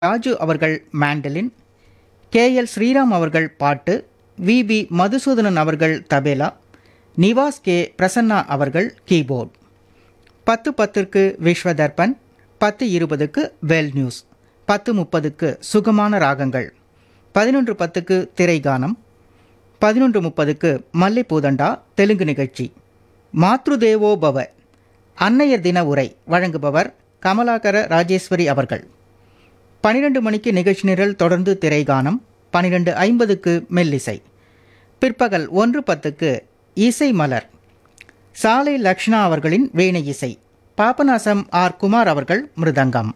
ராஜு அவர்கள் mandolin K L Sriram அவர்கள் பாட்டு வி பி மதுசூதனன் அவர்கள் தபேலா நிவாஸ் கே பிரசன்னா அவர்கள் கீபோர்ட் பத்து பத்திற்கு விஸ்வதர்பன் பத்து இருபதுக்கு வேல் நியூஸ் பத்து முப்பதுக்கு சுகமான ராகங்கள் பதினொன்று பத்துக்கு திரைகானம் பதினொன்று முப்பதுக்கு மல்லிப்பூதண்டா தெலுங்கு நிகழ்ச்சி மாத்ருதேவோ பவ அன்னையர் தின உரை வழங்குபவர் கமலாகர ராஜேஸ்வரி அவர்கள் பனிரெண்டு மணிக்கு நிகழ்ச்சி நிரல் தொடர்ந்து திரைகானம் பனிரெண்டு ஐம்பதுக்கு மெல்லிசை பிற்பகல் ஒன்று பத்துக்கு இசை மலர் சாலை லக்ஷ்ணா அவர்களின் வீணை இசை பாபநாசம் ஆர் குமார் அவர்கள் மிருதங்கம்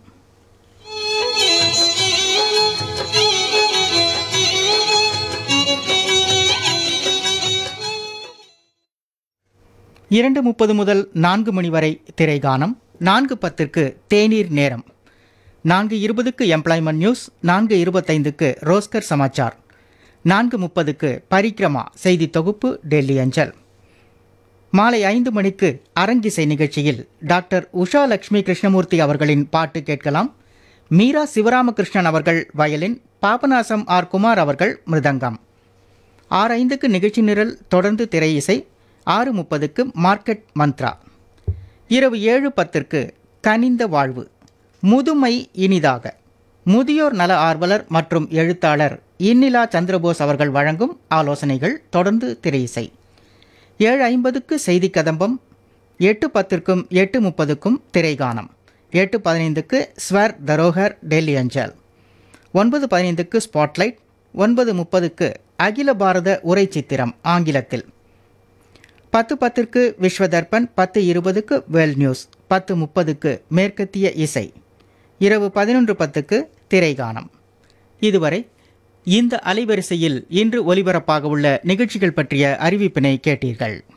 இரண்டு முப்பது முதல் நான்கு மணி வரை திரைகானம் நான்கு பத்திற்கு தேநீர் நேரம் நான்கு இருபதுக்கு எம்ப்ளாய்மெண்ட் நியூஸ் நான்கு இருபத்தைந்துக்கு ரோஸ்கர் சமாச்சார் நான்கு முப்பதுக்கு பரிக்ரமா செய்தி தொகுப்பு டெல்லி அஞ்சல் மாலை ஐந்து மணிக்கு அரங்கிசை நிகழ்ச்சியில் டாக்டர் உஷா லட்சுமி கிருஷ்ணமூர்த்தி அவர்களின் பாட்டு கேட்கலாம் மீரா சிவராமகிருஷ்ணன் அவர்கள் வயலின் பாபநாசம் ஆர் குமார் அவர்கள் மிருதங்கம் ஆறு ஐந்துக்கு நிகழ்ச்சி நிரல் தொடர்ந்து திரை இசை ஆறு முப்பதுக்கு மார்க்கெட் மந்த்ரா இரவு ஏழு பத்திற்கு கனிந்த வாழ்வு முதுமை இனிதாக முதியோர் நல ஆர்வலர் மற்றும் எழுத்தாளர் இன்னிலா சந்திரபோஸ் அவர்கள் வழங்கும் ஆலோசனைகள் தொடர்ந்து திரை இசை ஏழு ஐம்பதுக்கு செய்தி கதம்பம் எட்டு பத்திற்கும் எட்டு முப்பதுக்கும் திரைகானம் எட்டு பதினைந்துக்கு ஸ்வர் தரோகர் டெல்லி அஞ்சல் ஒன்பது பதினைந்துக்கு ஸ்பாட்லைட் ஒன்பது முப்பதுக்கு அகில பாரத உரை சித்திரம் ஆங்கிலத்தில் பத்து பத்திற்கு விஸ்வதர்பன் பத்து இருபதுக்கு வேல் நியூஸ் பத்து முப்பதுக்கு மேற்கத்திய இசை இரவு பதினொன்று பத்துக்கு திரைகானம் இதுவரை இந்த அலைவரிசையில் இன்று ஒலிபரப்பாக உள்ள நிகழ்ச்சிகள் பற்றிய அறிவிப்பினை கேட்டீர்கள்